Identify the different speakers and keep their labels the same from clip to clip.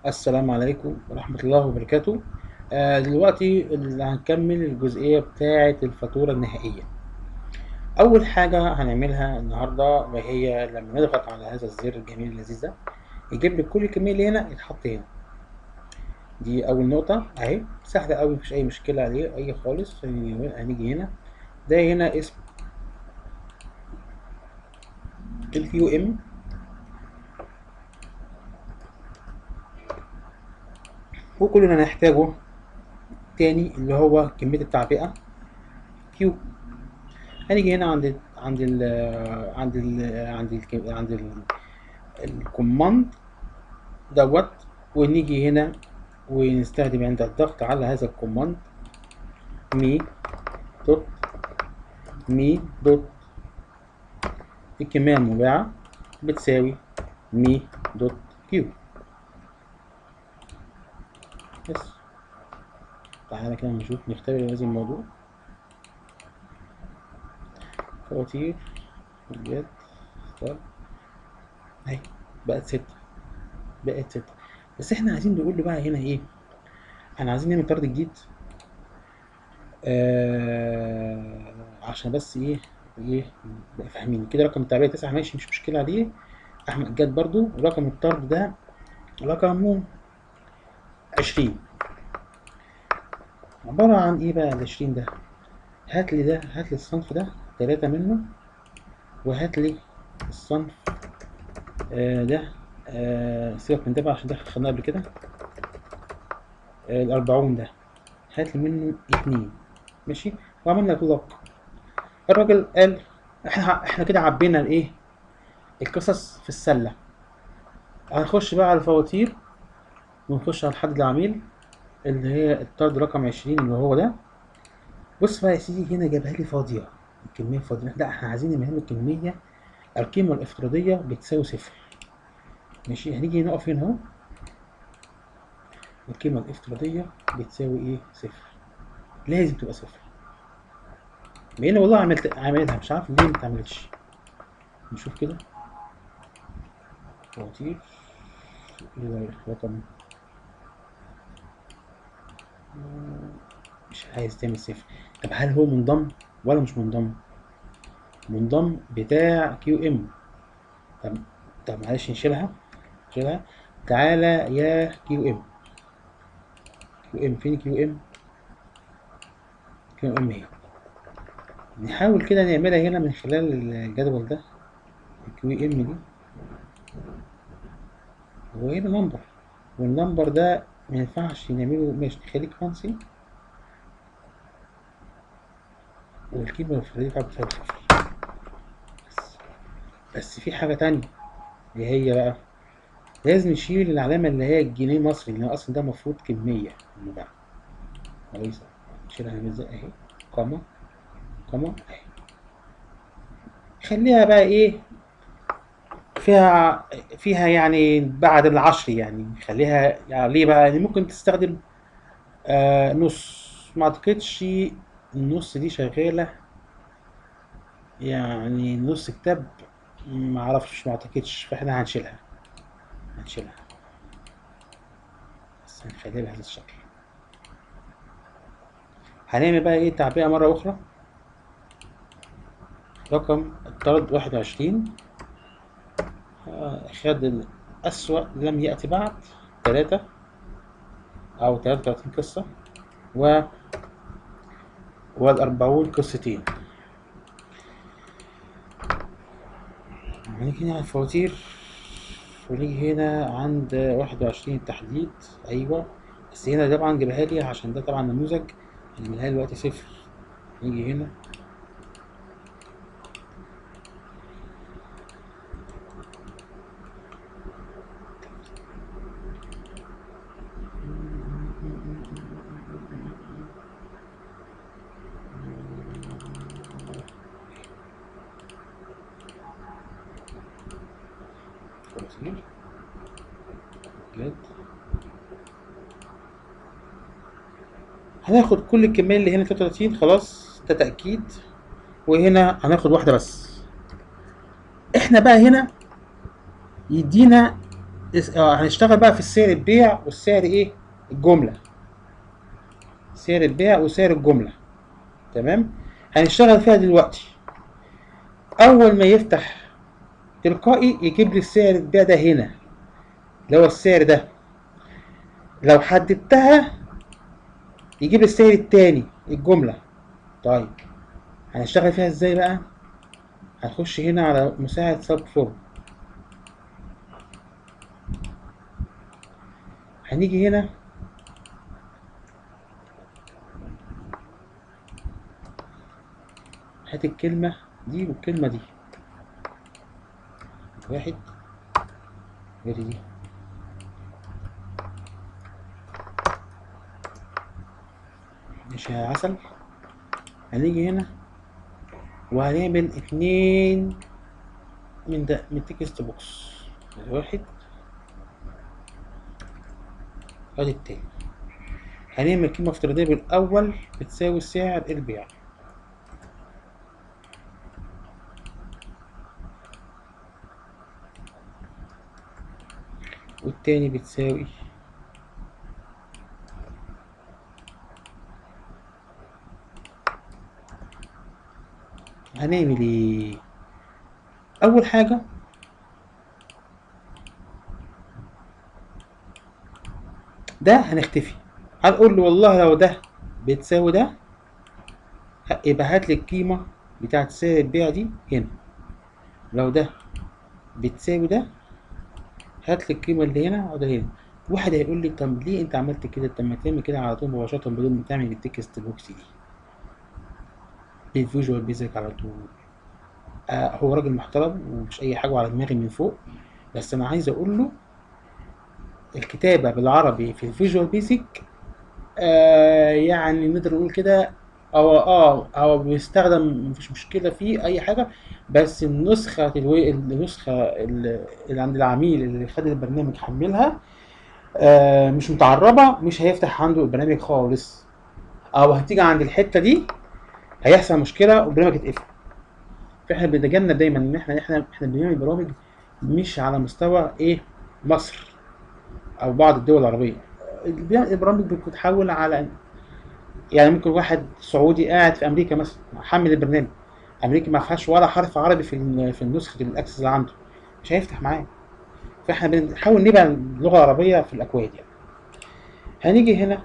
Speaker 1: السلام عليكم ورحمة الله وبركاته آه دلوقتي اللي هنكمل الجزئية بتاعة الفاتورة النهائية أول حاجة هنعملها النهاردة وهي لما نضغط على هذا الزر الجميل اللذيذ ده يجيب لك كل الكمية اللي هنا يتحط هنا دي أول نقطة أهي سهلة أوي مفيش أي مشكلة عليه أي خالص هنيجي هنا ده هنا اسم الكيو ام وكل اللي هنحتاجه تاني اللي هو كمية التعبئة كيو هنيجي هنا عند ال عند ال عند ال عند ال عند ال الكوماند دوت ونيجي هنا ونستخدم عند الضغط على هذا الكوماند مي دوت مي دوت الكمية المباعة بتساوي مي دوت كيو بس تعالى كده نشوف نختبر هذا الموضوع فواتير بجد طب اهي بقت ستة بقت ستة بس احنا عايزين نقول له بقى هنا ايه احنا عايزين نعمل طرد جديد آه عشان بس ايه ايه بقى فاهمين كده رقم التعبئة تسعة ماشي مش مشكلة عليه احمد جد برضو رقم الطرد ده رقمه عشرين عبارة عن ايه بقى العشرين ده هات لي ده هات لي الصنف ده تلاتة منه وهات لي الصنف آه ده آه سيبك من ده بقى عشان ده خدناه قبل كده آه الأربعون ده هات لي منه اتنين ماشي وعملنا لوك الراجل قال احنا احنا كده عبينا الايه القصص في السلة هنخش بقى على الفواتير ونخش على حد العميل اللي هي الطرد رقم عشرين اللي هو ده بص بقى يا سيدي هنا جابها لي فاضية الكمية فاضية لا احنا عايزين نعمل الكمية القيمة الافتراضية بتساوي صفر ماشي هنيجي نقف هنا اهو القيمة الافتراضية بتساوي ايه صفر لازم تبقى صفر بقينا والله عملت عملتها مش عارف ليه متعملتش نشوف كده فواتير رقم مش عايز تعمل صفر طب هل هو منضم ولا مش منضم منضم بتاع كيو ام طب طب معلش نشيلها نشيلها تعالى يا كيو ام كيو ام فين كيو ام كيو ام اهي نحاول كده نعملها هنا من خلال الجدول ده الكيو ام دي هو هنا نمبر والنمبر ده ما ينفعش نعمله ماشي نخليه فانسي والقيمة الفردية بتاعته بتساوي صفر بس بس في حاجة تانية اللي هي بقى لازم نشيل العلامة اللي هي الجنيه مصري لأن أصلا ده المفروض كمية المباع كويس نشيلها ازاي أهي قامة قامة أهي خليها بقى إيه فيها فيها يعني بعد العشر يعني خليها يعني ليه بقى يعني ممكن تستخدم آه نص ما اعتقدش النص دي شغالة يعني نص كتاب ما اعرفش ما اعتقدش فاحنا هنشيلها هنشيلها بس هنخليها بهذا الشكل هنعمل بقى ايه تعبئة مرة أخرى رقم الطرد واحد وعشرين خد الأسوأ لم يأتي بعد تلاتة أو تلاتة وتلاتين قصة و والأربعون قصتين هنيجي هنا على الفواتير ونيجي هنا عند واحد وعشرين التحديد أيوة بس هنا طبعا جيبها لي عشان ده طبعا نموذج نعملها دلوقتي صفر نيجي هنا فواتير جد هناخد كل الكمية اللي هنا 33 خلاص ده تأكيد وهنا هناخد واحدة بس احنا بقى هنا يدينا اس- اه هنشتغل بقى في السعر البيع والسعر ايه الجمله سعر البيع وسعر الجمله تمام هنشتغل فيها دلوقتي اول ما يفتح تلقائي يجيب لي السعر البيع ده هنا اللي هو السعر ده لو حددتها يجيب لي السعر التاني الجمله طيب هنشتغل فيها ازاي بقى هنخش هنا على مساعد سب فورم هنيجي هنا هات الكلمة دي والكلمة دي واحد غير دي ماشي يا عسل هنيجي هنا وهنعمل اتنين من ده من تكست بوكس واحد ادي التاني هنعمل قيمة افتراضية بالأول بتساوي سعر البيع والتاني بتساوي هنعمل ايه اول حاجة ده هنختفي هنقول له والله لو ده بتساوي ده ه- يبقى هات لي القيمة بتاعت سعر البيع دي هنا لو ده بتساوي ده هات لي القيمة اللي هنا وده هنا واحد هيقول لي طب ليه انت عملت كده طب ما تعمل كده على طول مباشرة بدون ما تعمل التكست بوكس دي بالفيجوال بيزك على طول آه هو راجل محترم ومش اي حاجة على دماغي من فوق بس انا عايز اقول له الكتابة بالعربي في الفيجوال بيزك آه يعني نقدر نقول كده هو اه هو بيستخدم مفيش مشكلة فيه أي حاجة بس النسخة الوي... النسخة ال- اللي عند العميل اللي خد البرنامج حملها آه مش متعربة مش هيفتح عنده البرنامج خالص أو هتيجي عند الحتة دي هيحصل مشكلة والبرنامج يتقفل فاحنا بنتجنب دايما ان احنا احنا احنا بنعمل برامج مش على مستوى ايه مصر او بعض الدول العربيه البي- البرامج بتتحول على يعني ممكن واحد سعودي قاعد في امريكا مثلا حمل البرنامج امريكا ما فيهاش ولا حرف عربي في ال- في النسخه الاكسس اللي عنده مش هيفتح معاه فاحنا بنحاول نبقى اللغه العربيه في الاكواد يعني هنيجي هنا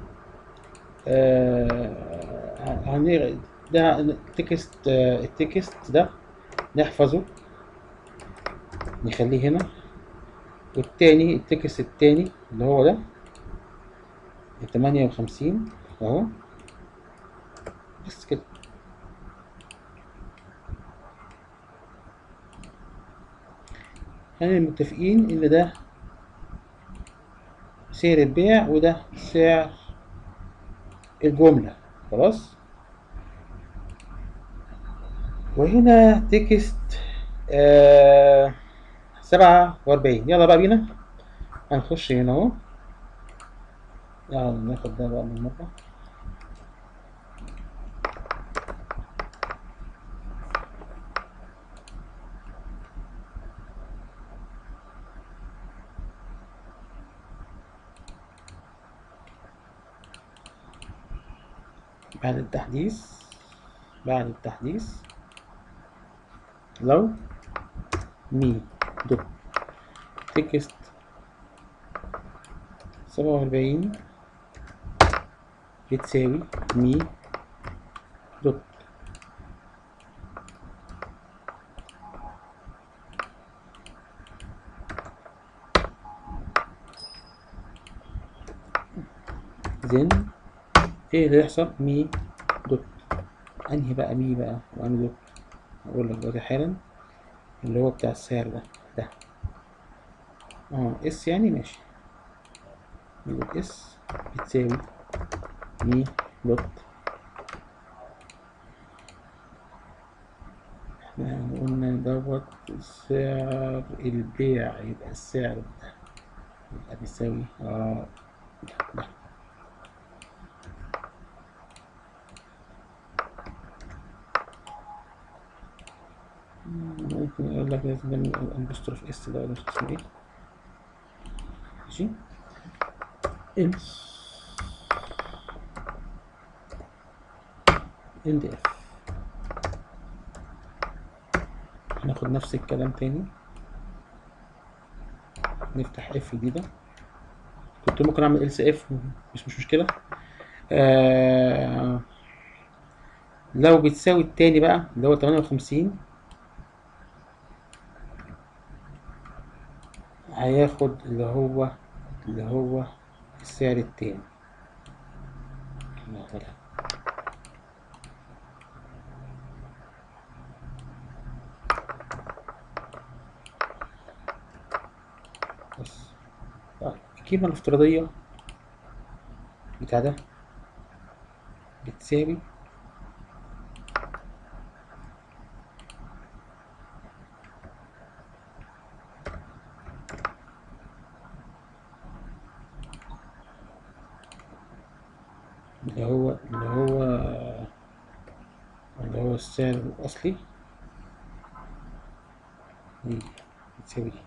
Speaker 1: آه هنيجي ده التكست آه التكست ده نحفظه نخليه هنا والتاني التكست التاني اللي هو ده التمانية وخمسين اهو بس كده خلينا متفقين ان ده سعر البيع وده سعر الجملة خلاص وهنا تكست آه سبعة وأربعين يلا بقى بينا هنخش هنا اهو يلا ناخد ده بقى من مرة بعد التحديث بعد التحديث لو مي دوت تكست سبعة وأربعين بتساوي مي دوت then ايه اللي يحصل مي دوت انهي بقى مي بقى وانهي دوت اقول لك دلوقتي حالا اللي هو بتاع السعر ده ده اه اس يعني ماشي مي دوت اس بتساوي مي دوت احنا قلنا دوت سعر البيع يبقى السعر ده يبقى بيساوي اه ده ده ممكن اقول لك لازم نعمل الابوستروف اس ده ولا اسمه ايه ماشي else end if هناخد نفس الكلام تاني نفتح اف جديدة كنت ممكن اعمل else if مش مش مشكلة آه لو بتساوي التاني بقى اللي هو تمانية وخمسين هياخد اللي هو اللي هو السعر التاني نعملها. بس طيب القيمة الافتراضية بتاع ده بتساوي اللي هو اللي هو اللي هو السعر الأصلي دي بتساوي دي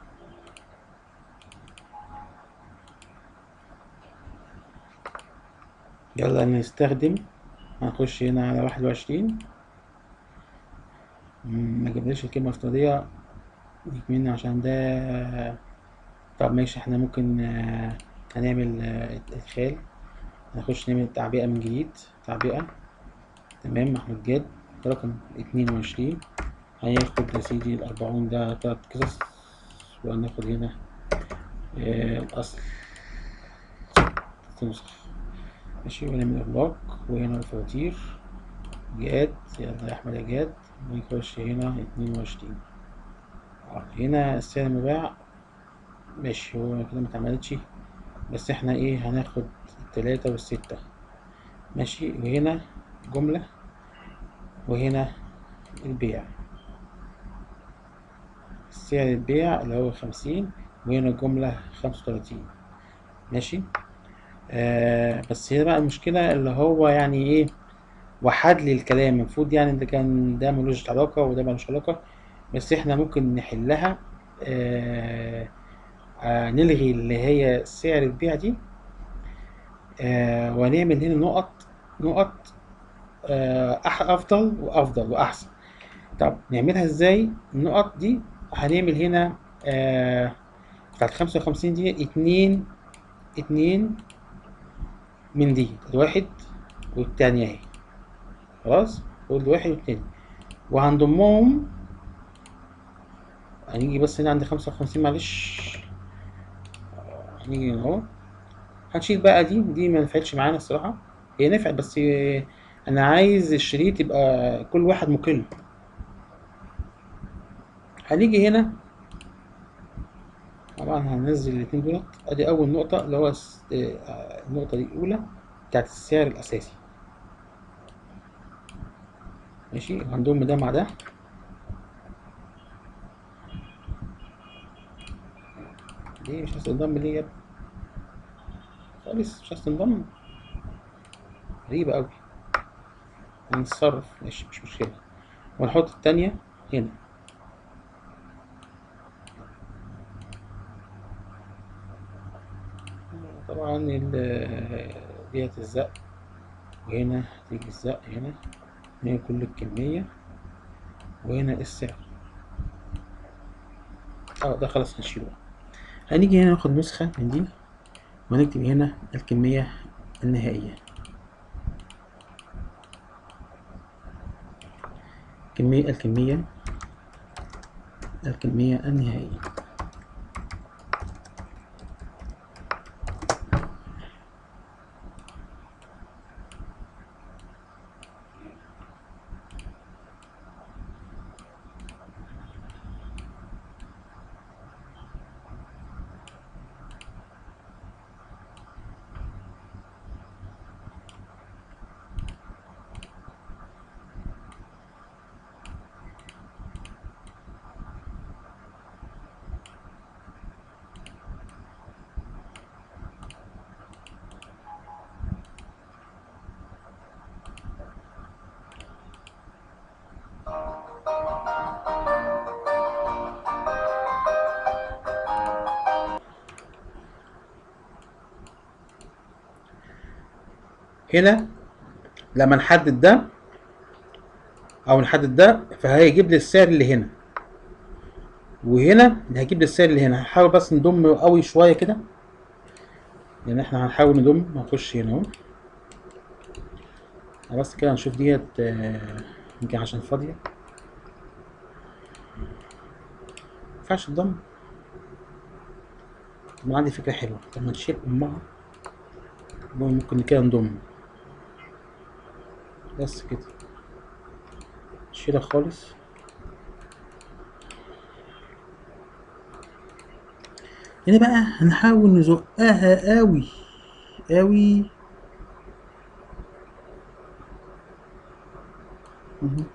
Speaker 1: يلا نستخدم هنخش هنا على واحد وعشرين ما جبناش الكلمة الافتراضية دي مني عشان ده طب ماشي احنا ممكن آه، هنعمل آه، ادخال هنخش نعمل تعبئة من جديد تعبئة تمام أحمد جاد رقم اتنين وعشرين هياخد يا سيدي الأربعون ده تلات قصص وهناخد هنا آه، الأصل ست نسخ ماشي ونعمل إغلاق وهنا الفواتير جاد يلا يا أحمد يا جاد ونخش هنا اتنين وعشرين هنا السعر المباع ماشي هو كده متعملتش بس احنا ايه هناخد التلاتة والستة ماشي وهنا جملة وهنا البيع سعر البيع اللي هو خمسين وهنا الجملة خمسة وتلاتين ماشي آه بس هنا بقى المشكلة اللي هو يعني ايه وحد لي الكلام المفروض يعني ده كان ده ملوش علاقة وده ملوش علاقة بس احنا ممكن نحلها آه آه نلغي اللي هي سعر البيع دي آه ونعمل هنا نقط نقط آه أح- افضل وافضل واحسن طب نعملها ازاي النقط دي هنعمل هنا آه بتاعت خمسة وخمسين دي اتنين اتنين من دي الواحد والتانية اهي خلاص قول واحد والتاني وهنضمهم هنيجي بس هنا عند خمسة وخمسين معلش هنيجي هنا اهو هنشيل بقى دي دي ما نفعتش معانا الصراحة هي نفعت بس انا عايز الشريط يبقى كل واحد مقل هنيجي هنا طبعا هننزل الاتنين دولت ادي اول نقطة اللي هو الس- آه، النقطة دي الاولى بتاعت السعر الاساسي ماشي وهنضم ده مع ده ليه مش عايز تنضم ليه يا ابني خالص مش عايز تنضم غريبة اوي هنتصرف ماشي مش مشكلة ونحط التانية هنا طبعا ال- ديت الزق وهنا تيجي الزق هنا هنا كل الكمية وهنا السعر اه ده خلاص هنشيله هنيجي هنا ناخد نسخة من دي ونكتب هنا الكمية النهائية كمية الكمية الكمية النهائية هنا لما نحدد ده او نحدد ده فهيجيب لي السعر اللي هنا وهنا هيجيب لي السعر اللي هنا هحاول بس نضم قوي شويه كده يعني احنا هنحاول نضم هنخش هنا اهو بس كده نشوف ديت آه، يمكن عشان فاضيه مينفعش تضم طب أنا عندي فكره حلوه طب ما نشيل امها ممكن كده نضم بس كده نشيلها خالص هنا بقى هنحاول نزقها قوي قوي مهم.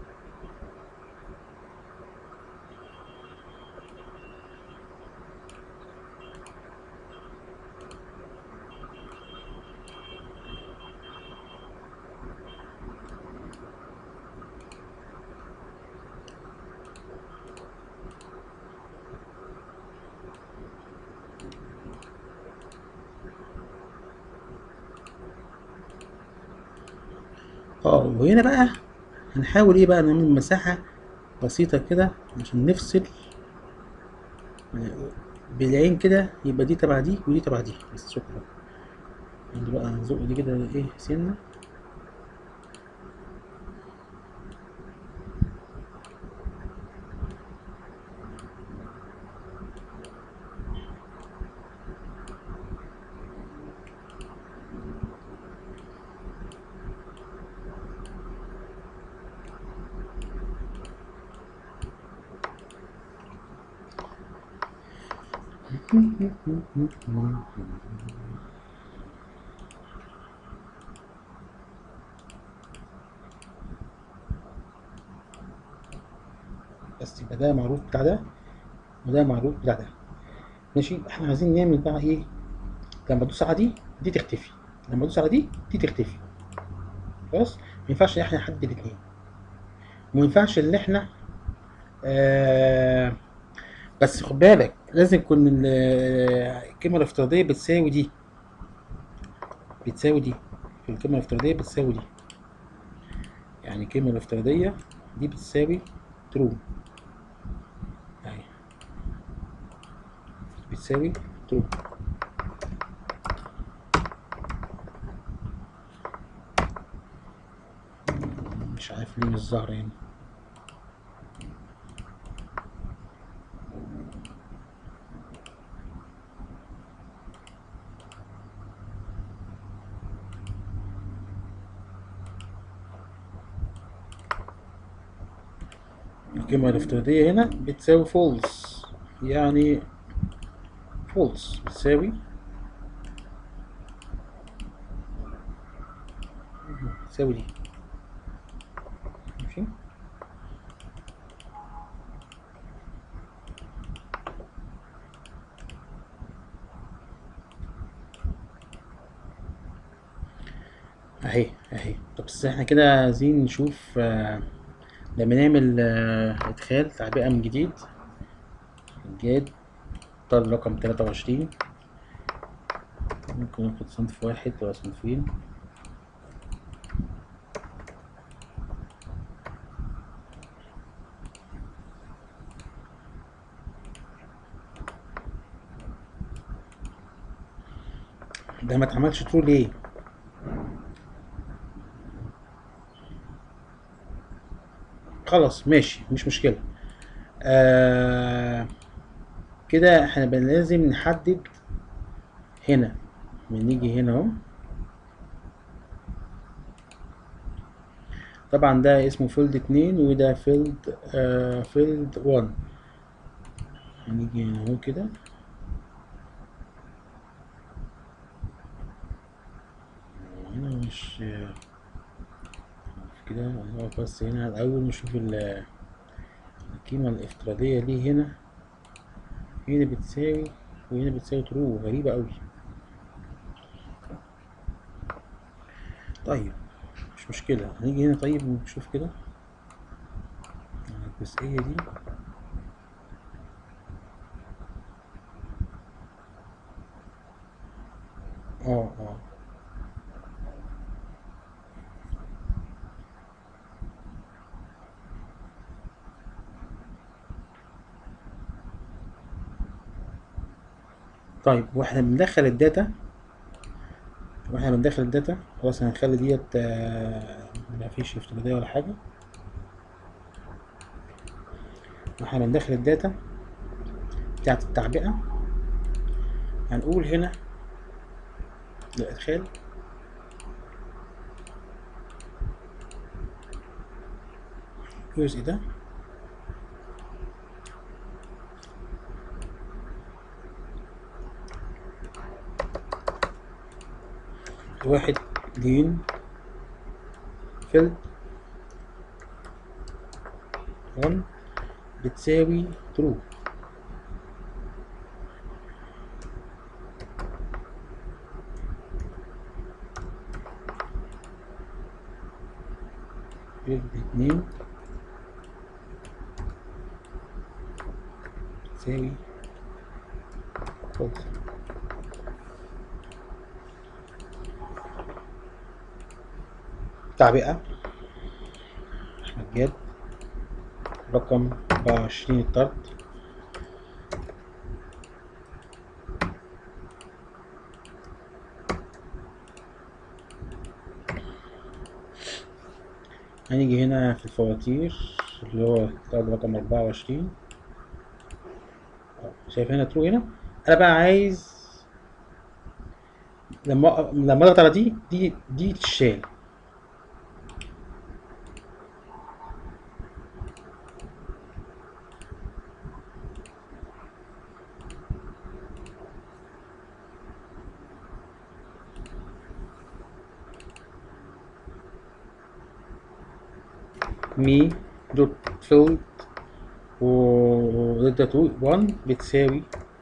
Speaker 1: اه وهنا بقى هنحاول ايه بقى نعمل مساحة بسيطة كده عشان نفصل بالعين كده يبقى دي تبع دي ودي تبع دي بس شكرا يعني بقى نزق دي كده ايه سنة بس يبقى ده معروف بتاع ده وده معروف بتاع ده ماشي احنا عايزين نعمل بقى ايه لما ادوس على دي دي تختفي لما ادوس على دي دي تختفي خلاص ما ينفعش ان احنا نحدد الاثنين وما ينفعش ان احنا آه بس خد بالك لازم يكون ال- القيمة الافتراضية بتساوي دي بتساوي دي في القيمة الافتراضية بتساوي دي يعني القيمة الافتراضية دي بتساوي ترو اهي بتساوي ترو مش عارف ليه مش ظاهرة يعني القيمة الافتراضية هنا بتساوي فولس يعني فولس بتساوي بتساوي دي ماشي اهي اهي طب بس احنا كده عايزين نشوف آه، لما نعمل آه، ادخال تعبئة من جديد جاد طال رقم تلاتة وعشرين ممكن ناخد صنف واحد ولا صنفين ده ما اتعملش ترو ليه خلاص ماشي مش مشكلة آه كده احنا بقى لازم نحدد هنا بنيجي هنا اهو طبعا ده اسمه فيلد اتنين وده فيلد آه فيلد وان هنيجي هنا اهو كده هنا مش كده هنقف بس هنا الأول نشوف ال- القيمة الافتراضية ليه هنا هنا بتساوي وهنا بتساوي ترو غريبة أوي طيب مش مشكلة هنيجي هنا طيب ونشوف كده يعني الجزئية دي اه اه طيب واحنا بندخل الداتا واحنا بندخل الداتا خلاص هنخلي ديت آه، ما فيش افتراضية ولا حاجة واحنا بندخل الداتا بتاعت التعبئة هنقول هنا الإدخال الجزء ده واحد جين فيل 1 بتساوي ترو اتنين تساوي فولس تعبئة أحمد جاد رقم أربعة وعشرين الطرد هنيجي هنا في الفواتير اللي هو الطرد رقم أربعة وعشرين شايف هنا ترو هنا أنا بقى عايز لما لما اضغط على دي دي دي تتشال مي دوت فيلد و داتا 2 1 بتساوي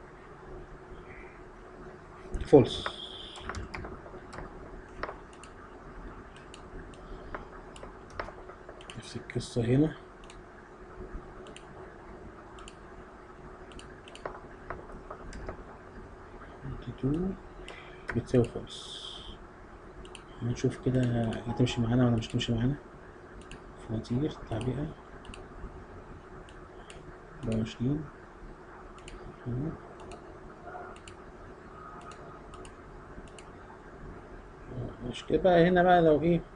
Speaker 1: فولس نفس القصة هنا دي 2 بتساوي فولس هنشوف كده هتمشي معانا ولا مش هتمشي معانا فواتير تعبئة أربعة وعشرين مش كده بقى هنا بقى لو ايه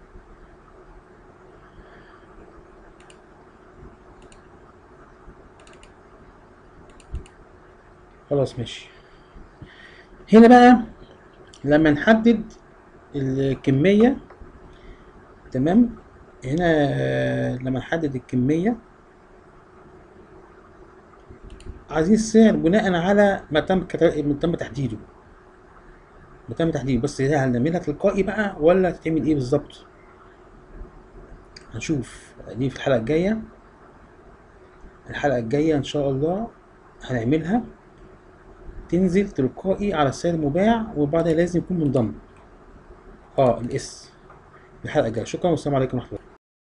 Speaker 1: خلاص ماشي هنا بقى لما نحدد الكمية تمام هنا آه، لما نحدد الكمية عايزين السعر بناء على ما تم كت- ما تم تحديده ما تم تحديده بس ده هنعملها تلقائي بقى ولا هتتعمل ايه بالظبط هنشوف دي في الحلقة الجاية الحلقة الجاية ان شاء الله هنعملها تنزل تلقائي على السعر المباع وبعدها لازم يكون منضم اه الاس الحلقة الجاية شكرا والسلام عليكم ورحمة الله